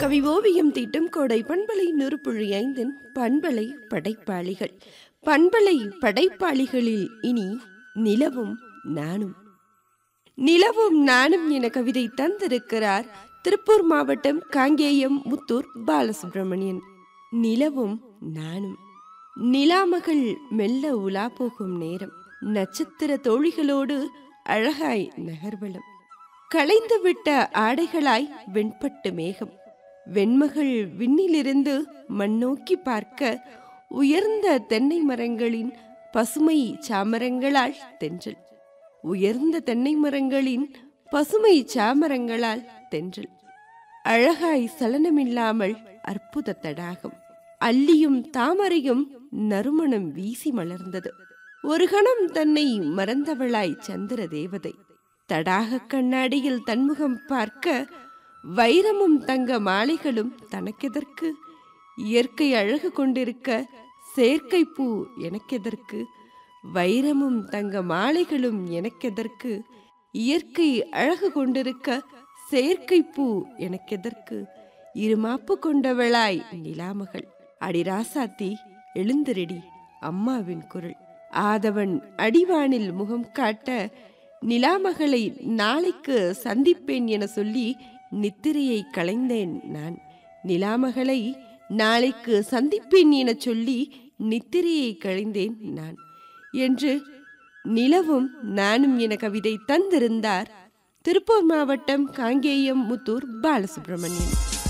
கவி ஓவியம் தீட்டும் கோடை பண்பலை நெருப்புழி ஐந்தின் பண்பலை படைப்பாளிகள் பண்பலை படைப்பாளிகளில் இனி நிலவும் நானும் நிலவும் நானும் என கவிதை தந்திருக்கிறார் திருப்பூர் மாவட்டம் காங்கேயம் முத்தூர் பாலசுப்ரமணியன் நிலவும் நானும் நிலாமகள் மெல்ல உலா போகும் நேரம் நட்சத்திர தோழிகளோடு அழகாய் நகர்வலம் களைந்து விட்ட ஆடைகளாய் வெண்பட்டு மேகம் வெண்மகள் விண்ணிலிருந்து மண்ணோக்கி பார்க்க உயர்ந்த தென்னை மரங்களின் பசுமை சாமரங்களால் தென்றல் உயர்ந்த தென்னை மரங்களின் பசுமை சாமரங்களால் தென்றல் அழகாய் சலனமில்லாமல் அற்புத தடாகம் அல்லியும் தாமரையும் நறுமணம் வீசி மலர்ந்தது ஒரு கணம் தன்னை மறந்தவளாய் சந்திர தேவதை தடாக கண்ணாடியில் தன்முகம் பார்க்க வைரமும் தங்க மாலைகளும் தனக்கெதற்கு இயற்கை அழகு கொண்டிருக்க செயற்கை பூ எனக்கெதற்கு வைரமும் தங்க மாலைகளும் எனக்கெதற்கு இயற்கை அழகு கொண்டிருக்க செயற்கை பூ எனக்கெதற்கு இருமாப்பு கொண்டவளாய் நிலாமகள் அடிராசாத்தி எழுந்திரடி அம்மாவின் குரல் ஆதவன் அடிவானில் முகம் காட்ட நிலாமகளை நாளைக்கு சந்திப்பேன் என சொல்லி நித்திரையை களைந்தேன் நான் நிலாமகளை நாளைக்கு சந்திப்பேன் என சொல்லி நித்திரையை களைந்தேன் நான் என்று நிலவும் நானும் என கவிதை தந்திருந்தார் திருப்பூர் மாவட்டம் காங்கேயம் முத்தூர் பாலசுப்ரமணியன்